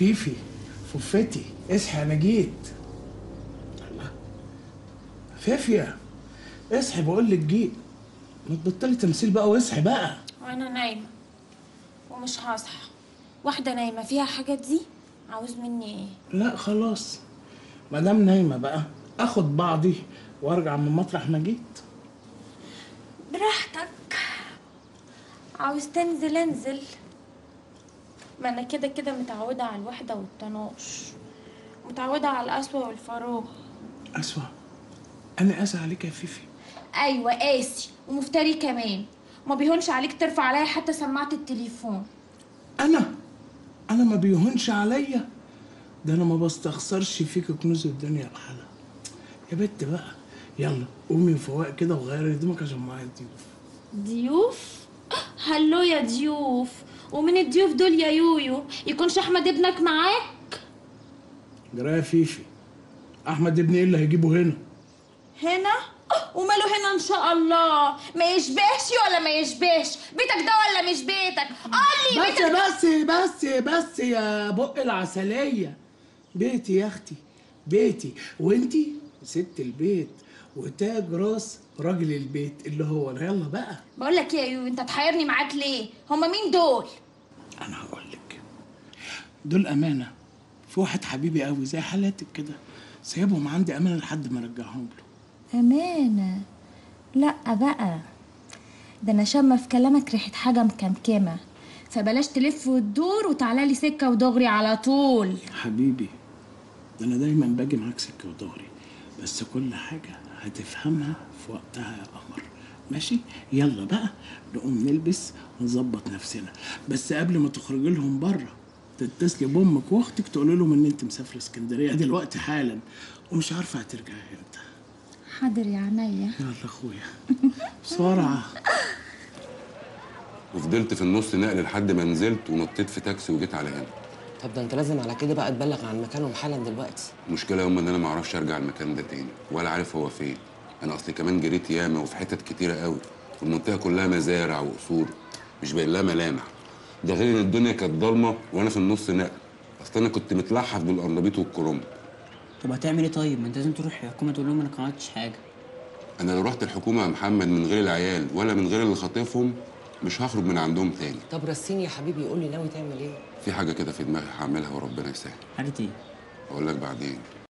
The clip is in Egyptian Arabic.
فيفي ففتي اصحي انا جيت الله فيفيا اصحي بقول لك جيت ما تبطلي تمثيل بقى واصحي بقى وانا نايمه ومش هصحى واحده نايمه فيها حاجه دي عاوز مني ايه لا خلاص ما دام نايمه بقى اخد بعضي وارجع من مطرح ما جيت براحتك عاوز تنزل انزل ما انا كده كده متعوده على الوحده والطناش متعوده على القسوه والفراغ اسوأ انا قاسي عليك يا فيفي ايوه قاسي ومفتري كمان ما بيهونش عليك ترفع عليا حتى سماعه التليفون انا انا ما بيهونش عليا ده انا ما بستخسرش فيك كنوز الدنيا بحالها يا بت بقى يلا قومي فواق كده وغيري هدومك عشان معايا ضيوف ضيوف هلو يا ضيوف ومن الضيوف دول يا يويو يكونش احمد ابنك معاك جرايه يا فيفي احمد ابني ايه اللي هيجيبه هنا هنا وماله هنا ان شاء الله ما يشبهش ولا ما يشبهش بيتك ده ولا مش بيتك قولي بس بيتك بس بس بس يا بق العسلية بيتي يا اختي بيتي وانتي ست البيت وتاج راس راجل البيت اللي هو انا يلا بقى بقول لك ايه يا يويو انت تحيرني معاك ليه هما مين دول انا هقول لك دول امانه في واحد حبيبي قوي زي حالاتك كده سايبهم عندي امانه لحد ما ارجعهم له أمانة لأ بقى ده أنا شامة في كلامك ريحة حاجة مكمكمة فبلاش تلف وتدور وتعالى لي سكة ودغري على طول حبيبي ده انا دايما باجي معاك سكه ودوري بس كل حاجه هتفهمها في وقتها يا قمر ماشي يلا بقى نقوم نلبس ونظبط نفسنا بس قبل ما تخرجي لهم بره تتصلي بامك واختك تقول لهم ان انت مسافره اسكندريه دلوقتي حالا ومش عارفه هترجعي امتى حاضر يا عينيا يلا اخويا بسرعه وفضلت في النص نقل لحد ما نزلت ونطيت في تاكسي وجيت على هنا طب ده انت لازم على كده بقى تبلغ عن مكانهم حالا دلوقتي المشكله يوم ان انا ما اعرفش ارجع المكان ده تاني ولا عارف هو فين انا اصلي كمان جريت ياما وفي حتت كتيره قوي والمنطقه كلها مزارع وقصور مش باين لها ملامح ده غير ان الدنيا كانت ضلمه وانا في النص نقل اصل انا كنت متلحف بالقرنبيط والكرنب طب هتعمل ايه طيب؟ ما انت لازم تروح الحكومه تقول لهم انا ما عملتش حاجه. انا لو رحت الحكومه يا محمد من غير العيال ولا من غير اللي خاطفهم مش هخرج من عندهم تاني طب رسيني يا حبيبي قول لي ناوي تعمل ايه في حاجه كده في دماغي هعملها وربنا يسهل حاجه ايه؟ اقول لك بعدين